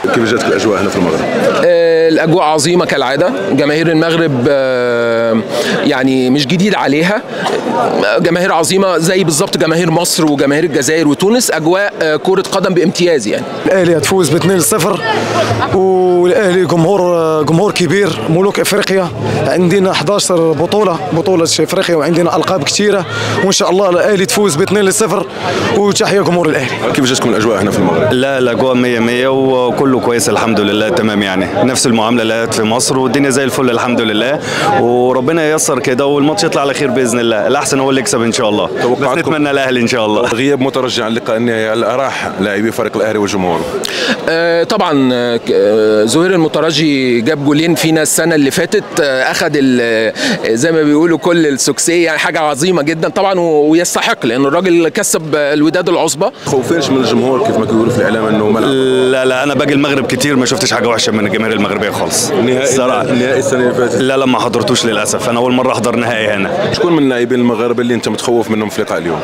كيف جاتك الاجواء هنا في المغرب؟ آه، الاجواء عظيمه كالعاده جماهير المغرب آه، يعني مش جديد عليها آه، جماهير عظيمه زي بالظبط جماهير مصر وجماهير الجزائر وتونس اجواء آه، كره قدم بامتياز يعني الاهلي هتفوز ب 2-0 والاهلي جمهور جمهور كبير ملوك افريقيا عندنا 11 بطوله بطوله افريقيا وعندنا القاب كثيره وان شاء الله الاهلي تفوز ب 2-0 وتحيه جمهور الاهلي كيف جاتكم الاجواء هنا في المغرب؟ لا الاجواء 100 100 وكله كويس الحمد لله تمام يعني نفس المعامله اللي كانت في مصر والدنيا زي الفل الحمد لله وربنا ييسر كده والماتش يطلع على خير باذن الله الاحسن هو اللي يكسب ان شاء الله بس توقعاتكم؟ نتمنى الاهلي ان شاء الله غياب مترجع عن اللقاء النهائي هل راح لاعبي فريق الاهلي والجمهور؟ آه، طبعا آه، ك- آه، زهير المترجي جاب جولين فينا السنه اللي فاتت آه، اخذ ال- آه، زي ما بيقولوا كل السكسيه يعني حاجه عظيمه جدا طبعا و- ويستحق لان الراجل كسب آه، الوداد العصبه خوفينش من الجمهور كيف ما بيقولوا في الاعلام انه ملعب لا لا انا باجي المغرب كتير ما شفتش حاجه وحشه من الجماهير المغربيه خالص النهائي الصراحه النهائي السنه اللي فاتت لا لا ما حضرتوش للاسف انا اول مره احضر نهائي هنا شكون من اللاعبين المغاربه اللي انت متخوف منهم في لقاء اليوم؟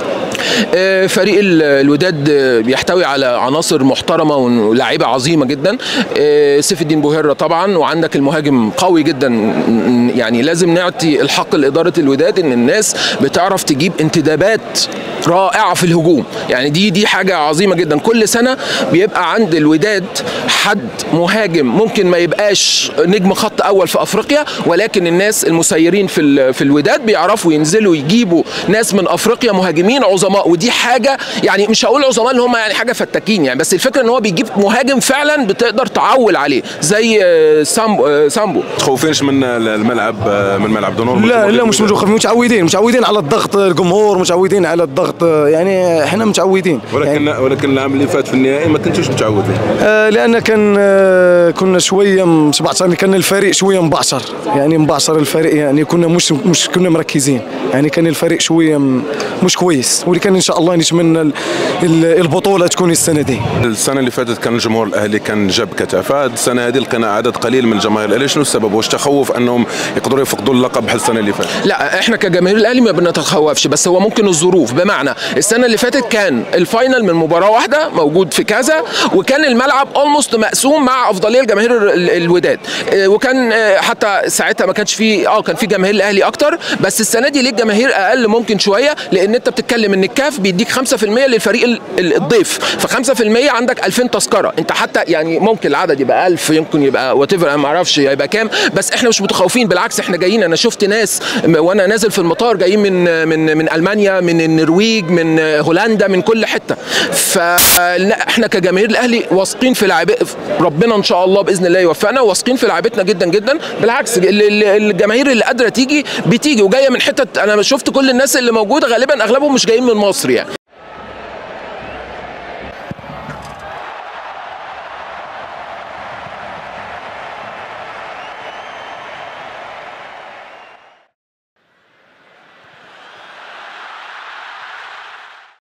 آه، فريق ال- الوداد آه، بيحتوي على عناصر محترمه ولاعيبه عظيمه جدا آه، سيف الدين بوهره طبعا وعندك المهاجم قوي جدا م- يعني لازم نعطي الحق لاداره الوداد ان الناس بتعرف تجيب انتدابات رائعه في الهجوم يعني دي دي حاجه عظيمه جدا كل سنه بيبقى عند الوداد حد مهاجم ممكن ما يبقاش نجم خط اول في افريقيا ولكن الناس المسيرين في ال- في الوداد بيعرفوا ينزلوا يجيبوا ناس من افريقيا مهاجمين عظماء ودي حاجه يعني مش هقول عظماء اللي هم يعني حاجه فتاكين يعني بس الفكره ان هو بيجيب مهاجم فعلا بتقدر تعول عليه زي آه، سامبو آه، سامبو تخوفينش من الملعب من ملعب دونور لا لا مش متوقف متعودين متعودين على الضغط الجمهور متعودين على الضغط يعني احنا متعودين ولكن يعني ولكن العام اللي فات في النهائي ما كنتوش متعودين آه لان كان آه كنا شويه مبعثر كان الفريق شويه مبعثر يعني مبعثر الفريق يعني كنا مش مش كنا مركزين يعني كان الفريق شويه م- مش كويس ولكن ان شاء الله نتمنى ال- ال- البطوله تكون السنه دي السنه اللي فاتت كان الجمهور الاهلي كان جاب كثافه السنه هذه لقينا عدد قليل من الجماهير الاهلي شنو السبب واش تخوف انهم يقدروا يفقدوا اللقب بحال السنه اللي فاتت لا احنا كجماهير الاهلي ما بنتخوفش بس هو ممكن الظروف بمعنى السنه اللي فاتت كان الفاينل من مباراه واحده موجود في كذا وكان الملعب اولموست مقسوم مع افضليه لجماهير ال- الوداد اه، وكان اه، حتى ساعتها ما كانش في اه كان في جماهير الاهلي اكتر بس السنه دي ليه الجماهير اقل ممكن شويه لان انت بتتكلم ان الكاف بيديك 5% للفريق ال- ال- الضيف ف5% عندك 2000 تذكره انت حتى يعني ممكن العدد يبقى 1000 يمكن يبقى وات انا ما اعرفش هيبقى كام بس احنا مش متخوفين بالعكس احنا جايين انا شفت ناس م- وانا نازل في المطار جايين من من من المانيا من النرويج من هولندا من كل حته فاحنا كجماهير الاهلي واثقين في لعب ربنا ان شاء الله باذن الله يوفقنا واثقين في لعبتنا جدا جدا بالعكس ال- ال- الجماهير اللي قادره تيجي بتيجي وجايه من حتت انا شفت كل الناس اللي موجوده غالبا اغلبهم مش جايين من مصر يعني